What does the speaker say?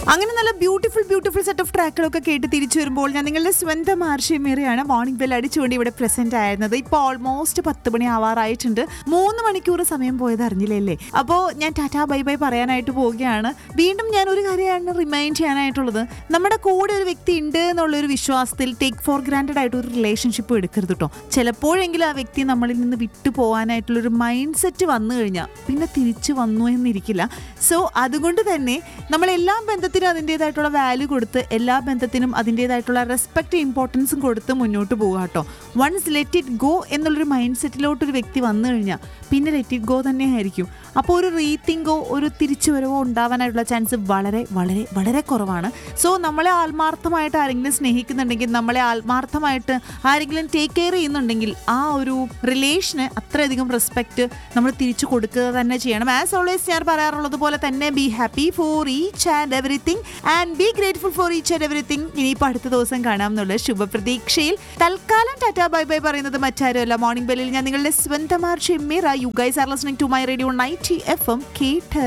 അങ്ങനെ നല്ല beautiful beautiful set of ട്രാക്കുകളൊക്കെ കേട്ട് തിരിച്ചു വരുമ്പോൾ ഞാൻ നിങ്ങളുടെ സ്വന്തം ആർഷിമേറിയാണ് മോർണിംഗ് ബെൽ അടിച്ചുകൊണ്ട് ഇവിടെ പ്രസന്റ് ആയിരുന്നത് ഇപ്പോൾ ഓൾമോസ്റ്റ് പത്ത് മണി ആവാറായിട്ടുണ്ട് മൂന്ന് മണിക്കൂർ സമയം പോയത് അറിഞ്ഞില്ലേ അല്ലേ അപ്പോൾ ഞാൻ ടാറ്റാ ബൈ ബൈ പറയാനായിട്ട് പോവുകയാണ് വീണ്ടും ഞാൻ ഒരു കാര്യമാണ് റിമൈൻഡ് ചെയ്യാനായിട്ടുള്ളത് നമ്മുടെ കൂടെ ഒരു വ്യക്തി ഉണ്ട് എന്നുള്ള ഒരു വിശ്വാസത്തിൽ ടേക്ക് ഫോർ ഗ്രാൻഡഡ് ആയിട്ട് ഒരു റിലേഷൻഷിപ്പ് എടുക്കരുത് കേട്ടോ ചിലപ്പോഴെങ്കിലും ആ വ്യക്തി നമ്മളിൽ നിന്ന് വിട്ടു പോകാനായിട്ടുള്ള ഒരു മൈൻഡ് സെറ്റ് വന്നു കഴിഞ്ഞാൽ പിന്നെ തിരിച്ചു വന്നു എന്നിരിക്കില്ല സോ അതുകൊണ്ട് തന്നെ നമ്മൾ എല്ലാ ബന്ധത്തിനും അതിൻ്റെതായിട്ടുള്ള വാല്യൂ കൊടുത്ത് എല്ലാ ബന്ധത്തിനും അതിൻ്റെതായിട്ടുള്ള റെസ്പെക്റ്റ് ഇമ്പോർട്ടൻസും കൊടുത്ത് മുന്നോട്ട് പോകുക കേട്ടോ വൺസ് ലെറ്റ് ഇറ്റ് ഗോ എന്നുള്ളൊരു മൈൻഡ് സെറ്റിലോട്ട് ഒരു വ്യക്തി വന്നു കഴിഞ്ഞാൽ പിന്നെ ലെറ്റ് ഇറ്റ് ഗോ തന്നെ ആയിരിക്കും അപ്പോൾ ഒരു റീത്തിങ്കോ ഒരു തിരിച്ചുവരവോ ഉണ്ടാവാനായിട്ടുള്ള ചാൻസ് വളരെ വളരെ വളരെ കുറവാണ് സോ നമ്മളെ ആത്മാർത്ഥമായിട്ട് ആരെങ്കിലും സ്നേഹിക്കുന്നുണ്ടെങ്കിൽ നമ്മളെ ആത്മാർത്ഥമായിട്ട് ആരെങ്കിലും ടേക്ക് കെയർ ചെയ്യുന്നുണ്ടെങ്കിൽ ആ ഒരു റിലേഷന് അത്രയധികം റെസ്പെക്റ്റ് നമ്മൾ തിരിച്ചു കൊടുക്കുക തന്നെ ചെയ്യണം ആസ് ഓൾവേസ് ഞാൻ പറയാറുള്ളത് പോലെ തന്നെ be happy for each and everything and be grateful for each and everything ഇനിയിപ്പോൾ അടുത്ത ദിവസം കാണാം എന്നുള്ള ശുഭപ്രതീക്ഷയിൽ തൽക്കാലം ടാറ്റ ബൈ ബൈ പറയുന്നത് മറ്റാരുമല്ല മോർണിംഗ് ബെല്ലിൽ ഞാൻ നിങ്ങളുടെ സ്വന്തമാർ Shemmeer you guys are listening to my radio ninety F M കേട്ട്